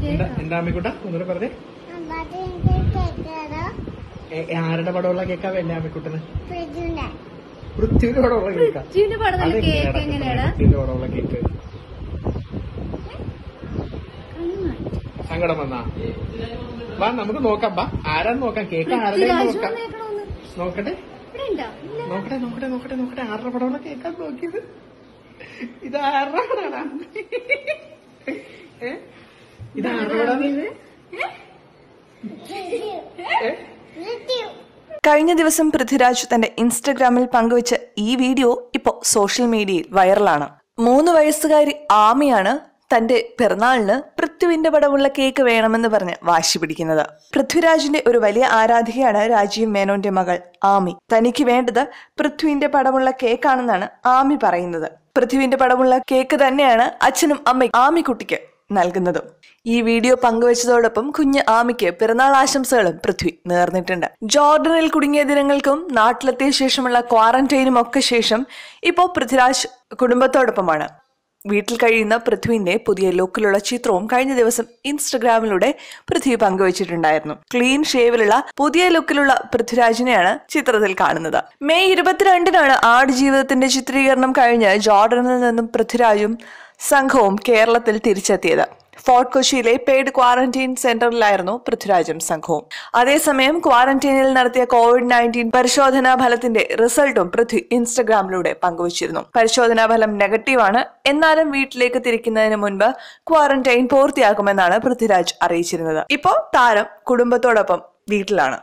എന്താ എന്താ അമ്മിക്കുട്ട ഒന്നുകൂടെ പറഞ്ഞേ അമ്പാട്ട് എനിക്ക് കേൾക്കാറോ എ- എ- ആരുടെ പടമുള്ള കേക്കാ വേണ്ട അമ്മിക്കുട്ടന് പ്രജുനെ പൃഥ്വിന്റെ പടമുള്ള കേക്കാ പൃഥ്വിന്റെ പടത്തിലെ കേക്ക് എങ്ങനെയാടാ പൃഥ്വിന്റെ പടമുള്ള കേക്ക് സങ്കടം വന്നാ വാ നമുക്ക് നോക്കാം വാ ആരാന്ന് നോക്കാം കേക്ക് ആരുടെ പൃഥ്വിരാജ് നോക്കാം വന്നേക്കണോന്ന്. നോക്കട്ടെ ഇവിടെ ഉണ്ടോ? ഇല്ല. നോക്കട്ടെ നോക്കട്ടെ നോക്കട്ടെ നോക്കട്ടെ ആരുടെ പടമുള്ള കേക്കാ നോക്കിയത് ഇത് ആരുടെ പടാടാ ഏ? ഇത് ആരുടെ പടാണ് ഏ? കഴിഞ്ഞ ദിവസം പൃഥ്വിരാജ് തന്റെ ഇൻസ്റ്റഗ്രാമിൽ പങ്കുവച്ച ഈ വീഡിയോ ഇപ്പോൾ സോഷ്യൽ മീഡിയയിൽ വൈറലാണ് മൂന്ന് വയസ്സുകാരി ആമിയാണ് തന്റെ പിറന്നാളിന് പൃഥ്വിന്റെ പടമുള്ള കേക്ക് വേണമെന്ന് പറഞ്ഞ് വാശി പിടിക്കുന്നത് പൃഥ്വിരാജിന്റെ ഒരു വലിയ ആരാധികയാണ് രാജീവ് മേനോന്റെ മകൾ ആമി തനിക്ക് വേണ്ടത് പൃഥ്വിന്റെ പടമുള്ള കേക്കാണെന്നാണ് ആമി പറയുന്നത് പൃഥ്വിന്റെ പടമുള്ള കേക്ക് തന്നെയാണ് അച്ഛനും അമ്മയും ആമിക്കുട്ടിക്ക് നൽകുന്നതും ഈ വീഡിയോ പങ്കുവച്ചതോടൊപ്പം കുഞ്ഞ് ആമിക്ക് പിറന്നാൾ ആശംസകളും പൃഥ്വി നേർന്നിട്ടുണ്ട് ജോർഡനിൽ കുടുങ്ങിയ ദിനങ്ങൾക്കും നാട്ടിലെത്തിയ ശേഷമുള്ള ക്വാറന്റൈനും ഒക്കെ ശേഷം ഇപ്പോൾ പൃഥ്വിരാജ് കുടുംബത്തോടൊപ്പമാണ് വീട്ടിൽ കഴിയുന്ന പൃഥ്വിന്റെ പുതിയ ലുക്കിലുള്ള ചിത്രവും കഴിഞ്ഞ ദിവസം ഇൻസ്റ്റഗ്രാമിലൂടെ പൃഥ്വി പങ്കുവച്ചിട്ടുണ്ടായിരുന്നു ക്ലീൻ ഷേവിലുള്ള പുതിയ ലുക്കിലുള്ള പൃഥ്വിരാജിനെയാണ് ചിത്രത്തിൽ കാണുന്നത് മെയ് ഇരുപത്തിരണ്ടിനാണ് ആടുജീവിതത്തിന്റെ ചിത്രീകരണം കഴിഞ്ഞ് ജോർഡനിൽ നിന്നും പൃഥ്വിരാജും സംഘവും കേരളത്തിൽ തിരിച്ചെത്തിയത് ഫോർട്ട് കൊച്ചിയിലെ പെയ്ഡ് ക്വാറന്റൈൻ സെന്ററിലായിരുന്നു പൃഥ്വിരാജും സംഘവും അതേസമയം ക്വാറന്റൈനിൽ നടത്തിയ കോവിഡ് നയൻറ്റീൻ പരിശോധനാ ഫലത്തിന്റെ റിസൾട്ടും പൃഥ്വി ഇൻസ്റ്റഗ്രാമിലൂടെ പങ്കുവച്ചിരുന്നു പരിശോധനാ ഫലം നെഗറ്റീവാണ് എന്നാലും വീട്ടിലേക്ക് തിരിക്കുന്നതിന് മുൻപ് ക്വാറന്റൈൻ പൂർത്തിയാക്കുമെന്നാണ് പൃഥ്വിരാജ് അറിയിച്ചിരുന്നത് ഇപ്പോൾ താരം കുടുംബത്തോടൊപ്പം വീട്ടിലാണ്